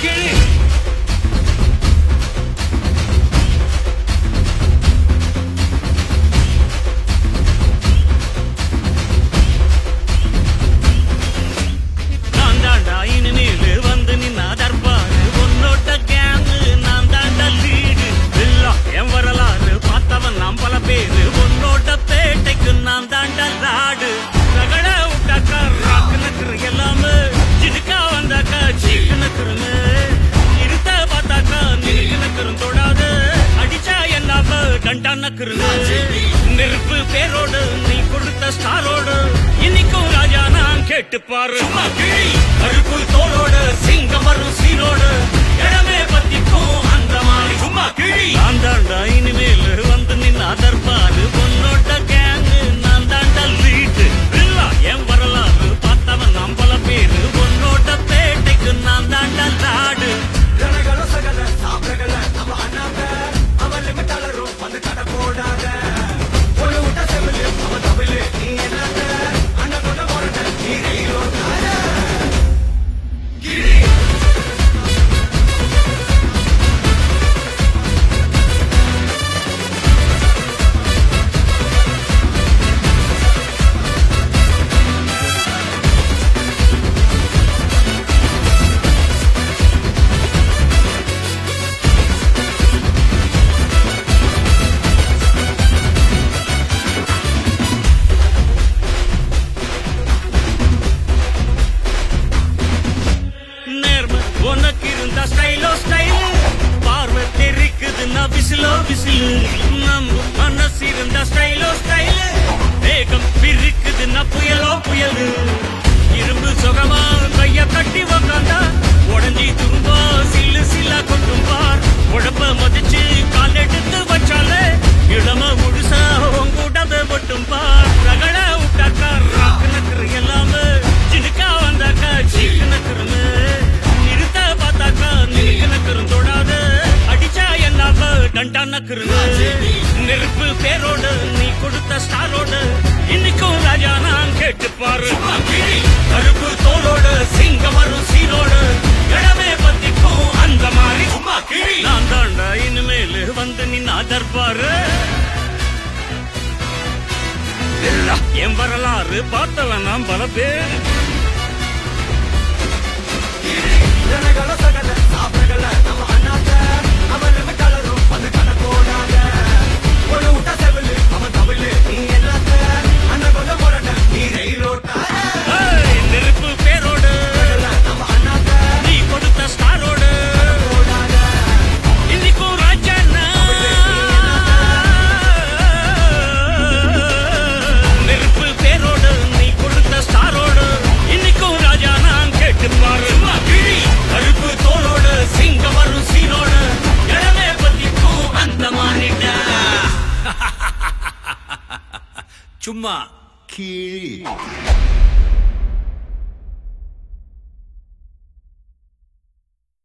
கிழி நான் தாண்டா இனிமேல் வந்து நின்னா தர்பாரு உன்னோட்ட கேங்கு நான் தாண்டா லீடு எல்லாம் என் வரலாறு பார்த்தவன் நாம் பல பேரு உன்னோட்ட பேட்டைக்கு நான் தாண்டா லாடு ரகட விட்டாக்கா ராக்கு நக்குரு எல்லாமே சிடுக்கா வந்தாக்கா சீக்கு நக்குருங்க இருத்த பார்த்தாக்கா நிறுக்கு நக்குரும் தொடாது அடிச்சா எல்லாம டண்டா நக்குருங்க நெருப்பு பேரோடு நீ கொடுத்த ஸ்டாரோடு இன்னைக்கும் ராஜா நான் கேட்டு பாரு கருப்பு தோளோடு சிங்கம் வரும் சீரோடு இடமே பத்திக்கும் அந்த மாதிரி சும்மா கிழி நான் தாண்டா இனிமேல் வந்து நின்று அதற்பாரு பொன்னோட்ட கேங்கு நான் தாண்டா லீட்டு இல்ல என் வரலாறு பார்த்தவன் நாம் பல பேரு பொன்னோட்ட பேட்டைக்கு நான் தாண்டா லாடு ಜನಗಳು ಸಗಲ ಸಾಬ್ರಗಳ ನಮ್ಮ ಅಣ್ಣಾಗ ಅವ ಲಿಮಿಟ್ ಅಳರು ಒಂದು ಕಡ ಕೋಡಾಗ ஒரு ಊಟ செவிலு அவ தவிலு நீ என்னாக அண்ணா கொண்ட போறட நீ ரயிலோ கிரி நேர்ம உனக்கு இருந்த ஸ்டைலோ ஸ்டைல் பார்வை தெரிக்குதுன்னா விசிலோ விசிலு நம்ம மனசு இருந்த ஸ்டைலோ ஸ்டைல் வேகம் பிரிக்குதுன்னா புயலோ புயலு இரும்பு சுகமா கைய கட்டி உக்காந்தா உடஞ்சி துரும்பா சில்லு சில்லா கொட்டும் பார் உடம்ப மதிச்சு கால் எடுத்து வச்சாலே இளம முழுசா உங்கூடவே மட்டும் பார் ரகட விட்டாக்கா ராக்கு நக்கரு எல்லாமே சிடுக்கா வந்தாக்கா சீக்கு நக்கருமே நிறுத்த பார்த்தாக்கா நிறுக்கு நக்கரும் தொடாது அடிச்சா எல்லாம டண்டா நக்கருங்க நெருப்பு பேரோடு நீ கொடுத்த ஸ்டாரோடு இன்னைக்கும் ராஜா நான் கேட்டு பாரு கருப்பு தோலோடு சிங்கம் வரும் சீரோடு இடமே பத்திக்கும் அந்த மாதிரி சும்மா கிழி நான் தாண்டா இனிமேல் வந்து நின்னா தர்பாரு இல்ல, என் வரலாறு பார்த்தவன் நாம் பல பேர் ಜನಗಳ ಸಗಲ ಸಾಬ್ರಗಳ ನಮ್ಮ ಅಣ್ಣಾಗ ಅವ ಲಿಮಿಟ್ ಅಳರು ಒಂದು ಕಡ ಕೋಡಾಗ ஒரு ಊಟ செவிலு அவ தவிலு நீ என்னாக அண்ணா கொண்ட போறட நீ ரயிலோட்டாக ஏய், நெருப்பு பேரோடு நம்ம அண்ணாக நீ கொடுத்த ஸ்டாரோடு கோடாக இன்னைக்கும் ராஜா நெருப்பு பேரோடு நீ கொடுத்த ஸ்டாரோடு இன்னைக்கும் ராஜா நான் கேட்டு பாரு கிழி கருப்பு தோலோடு சிங்கம் வரும் சீனோடு இடமே பத்திக்கும் அந்த மாறிட்ட சும்மா கீழ்